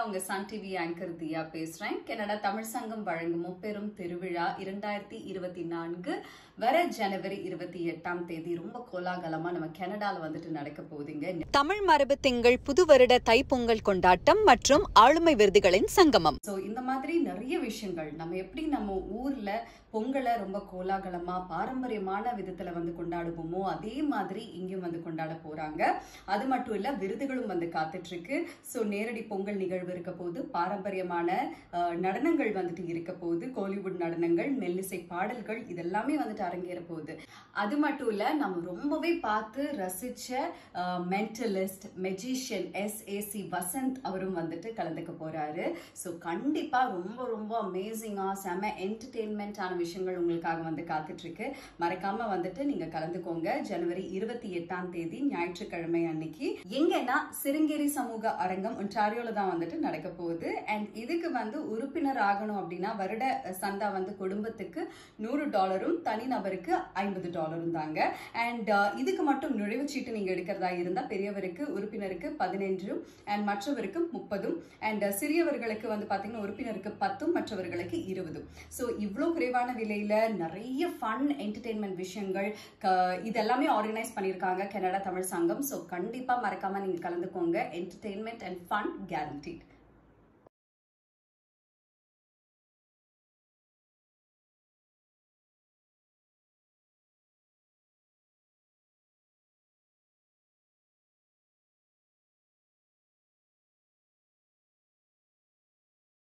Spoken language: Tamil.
உங்க சன் டிவி ஆங்கர் தியா பேசுறேன் கனடா தமிழ் சங்கம் வழங்கும் முப்பெரும் திருவிழா இரண்டாயிரத்தி இருபத்தி நான்கு வர ஜனவரி இருபத்தி எட்டாம் தேதி ரொம்ப கோலாகலமா நம்ம கனடால வந்துட்டு நடக்க போகுதுங்க தமிழ் மரபு திங்கள் புது வருட தைப்பொங்கல் கொண்டாட்டம் மற்றும் ஆளுமை விருதுகளின் சங்கமம் ஸோ இந்த மாதிரி நிறைய விஷயங்கள் நம்ம எப்படி நம்ம ஊர்ல பொங்கலை ரொம்ப கோலாகலமா பாரம்பரியமான விதத்துல வந்து கொண்டாடுவோமோ அதே மாதிரி இங்கேயும் வந்து கொண்டாட போறாங்க அது மட்டும் இல்ல விருதுகளும் வந்து காத்துட்டு இருக்கு ஸோ நேரடி பொங்கல் நிகழ்வு இருக்க போது பாரம்பரியமான அஹ், நடனங்கள் வந்துட்டு இருக்க போகுது கோலிவுட் நடனங்கள் மெல்லிசை பாடல்கள் இதெல்லாமே வந்துட்டு அரங்கேற போகுது அது மட்டும் இல்ல நம்ம ரொம்பவே பார்த்து ரசிச்ச mentalist magician S AC Vasanth அவரும் வந்துட்டு கலந்துக்க போறாரு ஸோ கண்டிப்பா ரொம்ப ரொம்ப அமேசிங்கா செம என்டர்டெயின்மெண்ட்டான விஷயங்கள் உங்களுக்காக வந்து காத்துட்டு இருக்கு மறக்காம வந்துட்டு நீங்க கலந்துக்கோங்க ஜனவரி இருபத்தி எட்டாம் தேதி ஞாயிற்றுக்கிழமை அன்னைக்கு எங்கன்னா சிருங்கேரி சமூக அரங்கம் ஒன்டாரியோல தான் வந்துட்டு நடக்க போகுது அண்ட் இதுக்கு வந்து உறுப்பினர் ஆகணும் அப்படின்னா வருட சந்தா வந்து குடும்பத்துக்கு நூறு டாலரும் தனிநபருக்கு ஐம்பது டாலரும் தாங்க அண்ட் இதுக்கு மட்டும் நுழைவுச்சீட்டு நீங்க எடுக்கிறதா இருந்தா பெரியவருக்கு உறுப்பினருக்கு பதினெஞ்சும் அண்ட் மற்றவருக்கு முப்பதும் அண்ட் சிறியவர்களுக்கு வந்து பாத்தீங்கன்னா உறுப்பினருக்கு பத்தும் மற்றவர்களுக்கு இருபதும் ஸோ இவ்வளோ குறைவான விலையில நிறைய ஃபன் என்டர்டெயின்மெண்ட் விஷயங்கள் க- இதெல்லாமே ஆர்கனைஸ் பண்ணியிருக்காங்க கனடா தமிழ் சங்கம் ஸோ கண்டிப்பா மறக்காம நீங்க கலந்துக்கோங்க என்டர்டெயின்மெண்ட் அண்ட் ஃபன் கேரண்டீட்